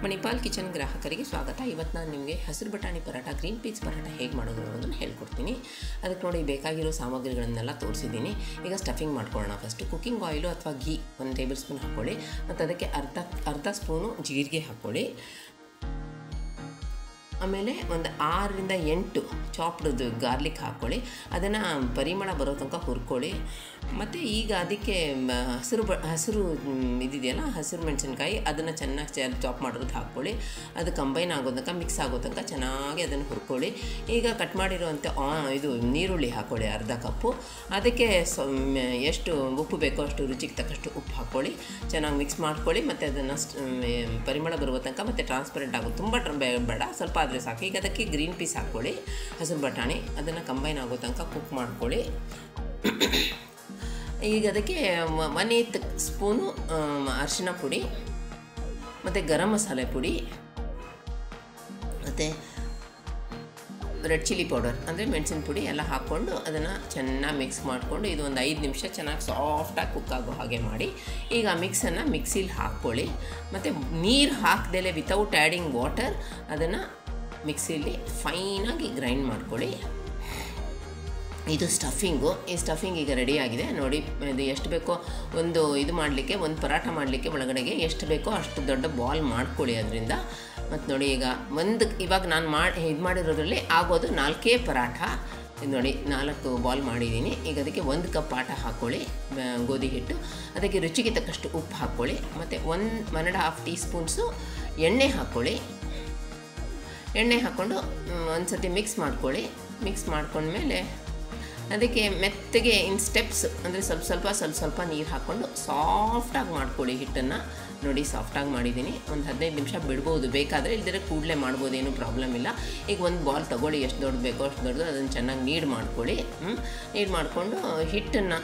Manipal kitchen ಗ್ರಾಹಕರಿಗೆ ಸ್ವಾಗತ ಇವತ್ತು ನಾನು ನಿಮಗೆ ಹಸಿರು ಬಟಾಣಿ ಪರಾಟ ಗ್ರೀನ್ ಪೀಸ್ ಪರಾಟ ಹೇಗೆ ಮಾಡೋದು ಅನ್ನೋದನ್ನು ಹೇಳ್ಕೊಡ್ತೀನಿ ಅದಕ್ಕೆ ನೋಡಿ ಬೇಕಾಗಿರೋ ಸಾಮಗ್ರಿಗಳನ್ನೆಲ್ಲ ತೋರಿಸಿದ್ದೀನಿ ಈಗ ಸ್ಟಫಿಂಗ್ ಮಾಡ್ಕೊಳ್ಳೋಣ ಫಸ್ಟು ಕುಕ್ಕಿಂಗ್ ಆಯಿಲು ಅಥವಾ ಘೀ ಒಂದು ಟೇಬಲ್ ಸ್ಪೂನ್ ಹಾಕ್ಕೊಳ್ಳಿ ಮತ್ತು ಅದಕ್ಕೆ ಅರ್ಧ ಅರ್ಧ ಸ್ಪೂನು ಜೀರಿಗೆ ಹಾಕ್ಕೊಳ್ಳಿ ಆಮೇಲೆ ಒಂದು ಆರರಿಂದ ಎಂಟು ಚಾಪ್ಡ್ದು ಗಾರ್ಲಿಕ್ ಹಾಕ್ಕೊಳ್ಳಿ ಅದನ್ನು ಪರಿಮಳ ಬರೋ ತನಕ ಹುರ್ಕೊಳ್ಳಿ ಮತ್ತು ಈಗ ಅದಕ್ಕೆ ಮ, ಹಸಿರು ಬ ಹಸಿರು ಮ್, ಇದಿದೆಯಲ್ಲ ಹಸಿರು ಮೆಣಸಿನ್ಕಾಯಿ ಅದನ್ನು ಚೆನ್ನಾಗಿ ಚ ಚಾಪ್ ಮಾಡಿರೋದು ಹಾಕ್ಕೊಳ್ಳಿ ಅದು ಕಂಬೈನ್ ಆಗೋ ತನಕ ಮಿಕ್ಸ್ ಆಗೋ ತನಕ ಚೆನ್ನಾಗಿ ಅದನ್ನು ಹುರ್ಕೊಳ್ಳಿ ಈಗ ಕಟ್ ಮಾಡಿರುವಂಥ ಆ ಇದು ನೀರುಳ್ಳಿ ಹಾಕ್ಕೊಳ್ಳಿ ಅರ್ಧ ಕಪ್ಪು ಅದಕ್ಕೆ ಸ್ವ ಮ್, ಎಷ್ಟು ಉಪ್ಪು ಬೇಕೋ ಅಷ್ಟು ರುಚಿಗೆ ತಕ್ಕಷ್ಟು ಉಪ್ಪು ಹಾಕ್ಕೊಳ್ಳಿ ಚೆನ್ನಾಗಿ ಮಿಕ್ಸ್ ಮಾಡ್ಕೊಳ್ಳಿ ಮತ್ತು ಅದನ್ನು ಸ್ಟ್- ಮ್, ಪರಿಮಳ ಬರುವ ತನಕ ಮತ್ತು ಟ್ರಾನ್ಸ್ಪರೆಂಟ್ ಆಗೋದು ತುಂಬ ಟ್ರ- ಬೇ- ಬೇಡ ಸ್ವಲ್ಪ ಆದರೆ ಸಾಕು ಈಗ ಅದಕ್ಕೆ ಗ್ರೀನ್ ಪೀಸ್ ಹಾಕ್ಕೊಳ್ಳಿ ಹಸಿರು ಬಟಾಣಿ ಅದನ್ನು ಕಂಬೈನ್ ಆಗೋ ತನಕ ಕುಕ್ ಮಾಡ್ಕೊಳ್ಳಿ ಈಗ ಅದಕ್ಕೆ ಮ- ಒನ್ ಏತ್ ಸ್ಪೂನು ಅರಿಶಿನ ಪುಡಿ ಮತ್ತು ಗರಂ ಮಸಾಲೆ ಪುಡಿ ಮತ್ತು ರೆಡ್ ಚಿಲ್ಲಿ ಪೌಡರ್ ಅಂದರೆ ಮೆಣಸಿನ ಪುಡಿ ಎಲ್ಲ ಹಾಕ್ಕೊಂಡು ಅದನ್ನು ಚೆನ್ನಾಗಿ ಮಿಕ್ಸ್ ಮಾಡಿಕೊಂಡು ಇದು ಒಂದು ಐದು ನಿಮಿಷ ಚೆನ್ನಾಗಿ ಸಾಫ್ಟಾಗಿ ಕುಕ್ ಆಗೋ ಹಾಗೆ ಮಾಡಿ ಈಗ ಆ ಮಿಕ್ಸನ್ನು ಮಿಕ್ಸಿಲಿ ಹಾಕ್ಕೊಳ್ಳಿ ಮತ್ತು ನೀರು ಹಾಕ್ದಲೇ ವಿತೌಟ್ ಆ್ಯಡಿಂಗ್ ವಾಟರ್ ಅದನ್ನು ಮಿಕ್ಸಿಲಿ ಫೈನಾಗಿ ಗ್ರೈಂಡ್ ಮಾಡ್ಕೊಳ್ಳಿ ಇದು ಸ್ಟಫಿಂಗು ಈ ಸ್ಟಫಿಂಗ್ ಈಗ ರೆಡಿ ಆಗಿದೆ ನೋಡಿ ಇದು ಎಷ್ಟು ಬೇಕೋ ಒಂದು ಇದು ಮಾಡಲಿಕ್ಕೆ ಒಂದು ಪರಾಟ ಮಾಡಲಿಕ್ಕೆ ಒಳಗಡೆಗೆ ಎಷ್ಟು ಬೇಕೋ ಅಷ್ಟು ದೊಡ್ಡ ಬಾಲ್ ಮಾಡ್ಕೊಳ್ಳಿ ಅದರಿಂದ ಮತ್ತು ನೋಡಿ ಈಗ ಒಂದು ಇವಾಗ ನಾನು ಮಾಡಿ ಇದು ಮಾಡಿರೋದ್ರಲ್ಲಿ ಆಗೋದು ನಾಲ್ಕೇ ಪರಾಠ ಇದು ನೋಡಿ ನಾಲ್ಕು ಬಾಲ್ ಮಾಡಿದ್ದೀನಿ ಈಗ ಅದಕ್ಕೆ ಒಂದು ಕಪ್ ಆಟ ಹಾಕ್ಕೊಳ್ಳಿ ಆ, ಗೋಧಿ ಹಿಟ್ಟು ಅದಕ್ಕೆ ರುಚಿಗೆ ತಕ್ಕಷ್ಟು ಉಪ್ಪು ಹಾಕ್ಕೊಳ್ಳಿ ಮತ್ತು one one and half teaspoons ಎಣ್ಣೆ ಹಾಕ್ಕೊಳ್ಳಿ ಎಣ್ಣೆ ಹಾಕ್ಕೊಂಡು ಒಂದು ಸತಿ ಮಿಕ್ಸ್ ಮಾಡ್ಕೊಳ್ಳಿ ಮಿಕ್ಸ್ ಮಾಡ್ಕೊಂಡ್ಮೇಲೆ ಅದಕ್ಕೆ ಮೆತ್ತಗೆ ಇನ್ ಸ್ಟೆಪ್ಸ್ ಅಂದರೆ ಸ್ವಲ್ಪ ಸ್ವಲ್ಪ ಸ್ವಲ್ಪ ಸ್ವಲ್ಪ ನೀರು ಹಾಕ್ಕೊಂಡು ಸಾಫ್ಟಾಗಿ ಮಾಡ್ಕೊಳ್ಳಿ ಹಿಟ್ಟನ್ನು ನೋಡಿ ಸಾಫ್ಟಾಗಿ ಮಾಡಿದ್ದೀನಿ ಒಂದು ಹದಿನೈದು ನಿಮಿಷ ಬಿಡ್ಬೋದು ಬೇಕಾದರೆ ಇಲ್ದಿರ ಕೂಡಲೇ ಮಾಡ್ಬೋದು ಏನೂ ಪ್ರಾಬ್ಲಮ್ ಇಲ್ಲ ಈಗ ಒಂದು ಬಾಲ್ ತೊಗೊಳ್ಳಿ ಎಷ್ಟು ದೊಡ್ಡ ಬೇಕೋ ಅಷ್ಟು ದೊಡ್ಡದು ಅದನ್ನು ಚೆನ್ನಾಗಿ ನೀಡ್ ಮಾಡ್ಕೊಳ್ಳಿ ನೀಡ್ ಮಾಡಿಕೊಂಡು ಹಿಟ್ಟನ್ನು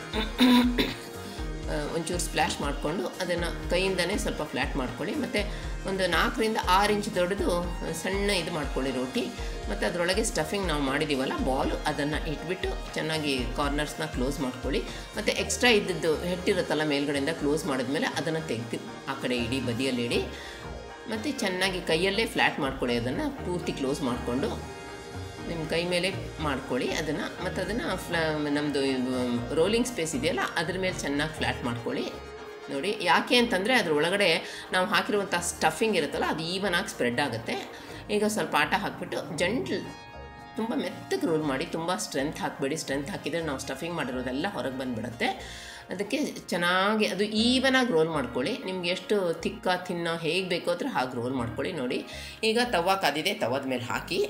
ಆ, ಒಂಚೂರು ಸ್ಪ್ಲ್ಯಾಶ್ ಮಾಡಿಕೊಂಡು ಅದನ್ನು ಕೈಯಿಂದನೇ ಸ್ವಲ್ಪ ಫ್ಲ್ಯಾಟ್ ಮಾಡ್ಕೊಳ್ಳಿ ಮತ್ತು ಒಂದು ನಾಲ್ಕರಿಂದ ಆರು ಇಂಚ್ ದೊಡ್ಡದು ಸಣ್ಣ ಇದು ಮಾಡ್ಕೊಳ್ಳಿ ರೋಟಿ ಮತ್ತು ಅದರೊಳಗೆ ಸ್ಟಫಿಂಗ್ ನಾವು ಮಾಡಿದ್ದೀವಲ್ಲ ಬಾಲು ಅದನ್ನು ಇಟ್ಬಿಟ್ಟು ಚೆನ್ನಾಗಿ ಕಾರ್ನರ್ಸ್ನ ಕ್ಲೋಸ್ ಮಾಡ್ಕೊಳ್ಳಿ ಮತ್ತು ಎಕ್ಸ್ಟ್ರಾ ಇದ್ದದ್ದು ಹಿಟ್ಟಿರುತ್ತಲ್ಲ ಮೇಲ್ಗಡೆಯಿಂದ ಕ್ಲೋಸ್ ಮಾಡಿದ್ಮೇಲೆ ಅದನ್ನು ತೆಗೆದು ಆ ಕಡೆ ಇಡಿ ಬದಿಯಲ್ಲಿ ಇಡಿ ಮತ್ತು ಚೆನ್ನಾಗಿ ಕೈಯಲ್ಲೇ ಫ್ಲ್ಯಾಟ್ ಮಾಡ್ಕೊಳ್ಳಿ ಅದನ್ನು ಪೂರ್ತಿ ಕ್ಲೋಸ್ ಮಾಡಿಕೊಂಡು ನಿಮ್ಮ ಕೈ ಮೇಲೆ ಮಾಡ್ಕೊಳ್ಳಿ ಅದನ್ನು ಮತ್ತು ಅದನ್ನು ಫ್ಲಾ ನಮ್ಮದು ರೋಲಿಂಗ್ ಸ್ಪೇಸ್ ಇದೆಯಲ್ಲ ಅದ್ರ ಮೇಲೆ ಚೆನ್ನಾಗಿ ಫ್ಲ್ಯಾಟ್ ಮಾಡ್ಕೊಳ್ಳಿ ನೋಡಿ ಯಾಕೆ ಅಂತಂದರೆ ಅದ್ರ ಒಳಗಡೆ ನಾವು ಹಾಕಿರುವಂಥ ಸ್ಟಫಿಂಗ್ ಇರುತ್ತಲ್ಲ ಅದು ಈವನ್ ಆಗಿ ಸ್ಪ್ರೆಡ್ ಆಗುತ್ತೆ ಈಗ ಸ್ವಲ್ಪ ಆಟ ಹಾಕ್ಬಿಟ್ಟು ಜಂಟ್ಲ್ ತುಂಬ ಮೆತ್ತಗೆ ರೋಲ್ ಮಾಡಿ ತುಂಬ ಸ್ಟ್ರೆಂತ್ ಹಾಕಬೇಡಿ ಸ್ಟ್ರೆಂತ್ ಹಾಕಿದರೆ ನಾವು ಸ್ಟಫಿಂಗ್ ಮಾಡಿರೋದೆಲ್ಲ ಹೊರಗೆ ಬಂದುಬಿಡುತ್ತೆ ಅದಕ್ಕೆ ಚೆನ್ನಾಗಿ ಅದು ಈವನಾಗಿ ರೋಲ್ ಮಾಡ್ಕೊಳ್ಳಿ ನಿಮ್ಗೆ ಎಷ್ಟು ತಿಕ್ಕ ತಿನ್ನೋ ಹೇಗೆ ಬೇಕೋ ಅದ್ರ ಹಾಗೆ ರೋಲ್ ಮಾಡ್ಕೊಳ್ಳಿ ನೋಡಿ ಈಗ ತವಾ ಕಾದಿದೆ ತವಾದ ಮೇಲೆ ಹಾಕಿ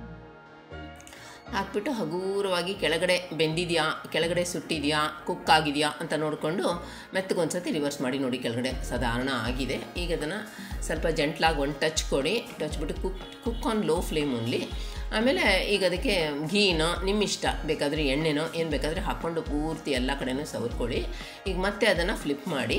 ಹಾಕ್ಬಿಟ್ಟು ಹಗೂರವಾಗಿ ಕೆಳಗಡೆ ಬೆಂದಿದೆಯಾ ಕೆಳಗಡೆ ಸುಟ್ಟಿದೆಯಾ ಕುಕ್ ಆಗಿದೆಯಾ ಅಂತ ನೋಡಿಕೊಂಡು ಮೆತ್ತಗೊಂದ್ಸತಿ ರಿವರ್ಸ್ ಮಾಡಿ ನೋಡಿ ಕೆಳಗಡೆ ಸಾಧಾರಣ ಆಗಿದೆ ಈಗ ಅದನ್ನು ಸ್ವಲ್ಪ ಜಂಟ್ಲಾಗಿ ಒಂದು ಟಚ್ ಕೊಡಿ ಟಚ್ ಬಿಟ್ಟು cook cook on low flame only ಆಮೇಲೆ ಈಗ ಅದಕ್ಕೆ ಘೀನೋ ನಿಮ್ಮ ಇಷ್ಟ ಬೇಕಾದರೆ ಎಣ್ಣೆನೋ ಏನು ಬೇಕಾದರೆ ಹಾಕ್ಕೊಂಡು ಪೂರ್ತಿ ಎಲ್ಲ ಕಡೆನೂ ಸವರ್ಕೊಳ್ಳಿ ಈಗ ಮತ್ತೆ ಅದನ್ನು ಫ್ಲಿಪ್ ಮಾಡಿ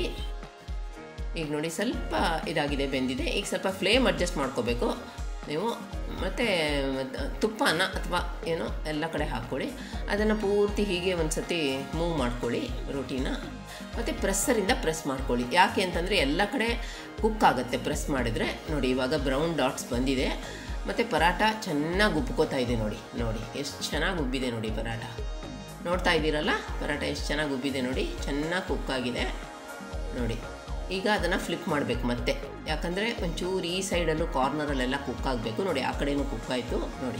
ಈಗ ನೋಡಿ ಸ್ವಲ್ಪ ಇದಾಗಿದೆ ಬೆಂದಿದೆ ಈಗ ಸ್ವಲ್ಪ ಫ್ಲೇಮ್ ಅಡ್ಜಸ್ಟ್ ಮಾಡ್ಕೋಬೇಕು ನೀವು ಮತ್ತು ತುಪ್ಪನ ಅಥವಾ ಏನೋ ಎಲ್ಲ ಕಡೆ ಹಾಕ್ಕೊಳ್ಳಿ ಅದನ್ನು ಪೂರ್ತಿ ಹೀಗೆ ಒಂದು ಸತಿ ಮೂವ್ ಮಾಡ್ಕೊಳ್ಳಿ ರೋಟಿನ ಮತ್ತು ಪ್ರೆಸ್ಸರಿಂದ ಪ್ರೆಸ್ ಮಾಡ್ಕೊಳ್ಳಿ ಯಾಕೆ ಅಂತಂದರೆ ಎಲ್ಲ ಕಡೆ ಕುಕ್ ಆಗುತ್ತೆ ಪ್ರೆಸ್ ಮಾಡಿದರೆ ನೋಡಿ ಇವಾಗ ಬ್ರೌನ್ ಡಾಟ್ಸ್ ಬಂದಿದೆ ಮತ್ತು ಪರಾಟ ಚೆನ್ನಾಗಿ ಉಬ್ಕೋತಾ ಇದೆ ನೋಡಿ ನೋಡಿ ಎಷ್ಟು ಚೆನ್ನಾಗಿ ಉಬ್ಬಿದೆ ನೋಡಿ ಪರಾಟ ನೋಡ್ತಾ ಇದ್ದೀರಲ್ಲ ಪರಾಟ ಎಷ್ಟು ಚೆನ್ನಾಗಿ ಉಬ್ಬಿದೆ ನೋಡಿ ಚೆನ್ನಾಗಿ ಕುಕ್ ಆಗಿದೆ ನೋಡಿ ಈಗ ಅದನ್ನು ಫ್ಲಿಪ್ ಮಾಡಬೇಕು ಮತ್ತೆ ಯಾಕಂದರೆ ಒಂಚೂರು ಈ ಸೈಡಲ್ಲೂ ಕಾರ್ನರಲ್ಲೆಲ್ಲ ಕುಕ್ ಆಗಬೇಕು ನೋಡಿ ಆ ಕಡೆನೂ ಕುಕ್ ಆಯಿತು ನೋಡಿ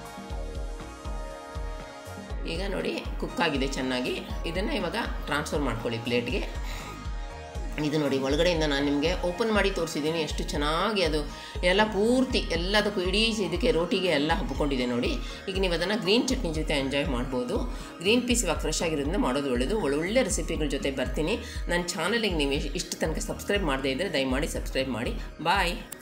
ಈಗ ನೋಡಿ ಕುಕ್ ಆಗಿದೆ ಚೆನ್ನಾಗಿ ಇದನ್ನು ಇವಾಗ ಟ್ರಾನ್ಸ್ಫರ್ ಮಾಡ್ಕೊಳ್ಳಿ ಪ್ಲೇಟ್ಗೆ ಇದು ನೋಡಿ ಒಳಗಡೆಯಿಂದ ನಾನು ನಿಮಗೆ ಓಪನ್ ಮಾಡಿ ತೋರಿಸಿದ್ದೀನಿ ಎಷ್ಟು ಚೆನ್ನಾಗಿ ಅದು ಎಲ್ಲ ಪೂರ್ತಿ ಎಲ್ಲದಕ್ಕೂ ಇಡೀ ಇದಕ್ಕೆ ರೋಟಿಗೆ ಎಲ್ಲ ಹಬ್ಕೊಂಡಿದೆ ನೋಡಿ ಈಗ ನೀವು ಅದನ್ನು ಗ್ರೀನ್ ಚಟ್ನಿ ಜೊತೆ ಎಂಜಾಯ್ ಮಾಡ್ಬೋದು ಗ್ರೀನ್ ಪೀಸ್ ಇವಾಗ ಫ್ರೆಶ್ ಆಗಿರೋದ್ರಿಂದ ಮಾಡೋದು ಒಳ್ಳೆಯದು ಒಳ್ಳೊಳ್ಳೆ ರೆಸಿಪಿಗಳ ಜೊತೆ ಬರ್ತೀನಿ ನನ್ನ ಚಾನಲಿಗೆ ನೀವು ಇಷ್ಟು ತನಕ ಸಬ್ಸ್ಕ್ರೈಬ್ ಮಾಡದೇ ಇದ್ದರೆ ದಯಮಾಡಿ ಸಬ್ಸ್ಕ್ರೈಬ್ ಮಾಡಿ ಬಾಯ್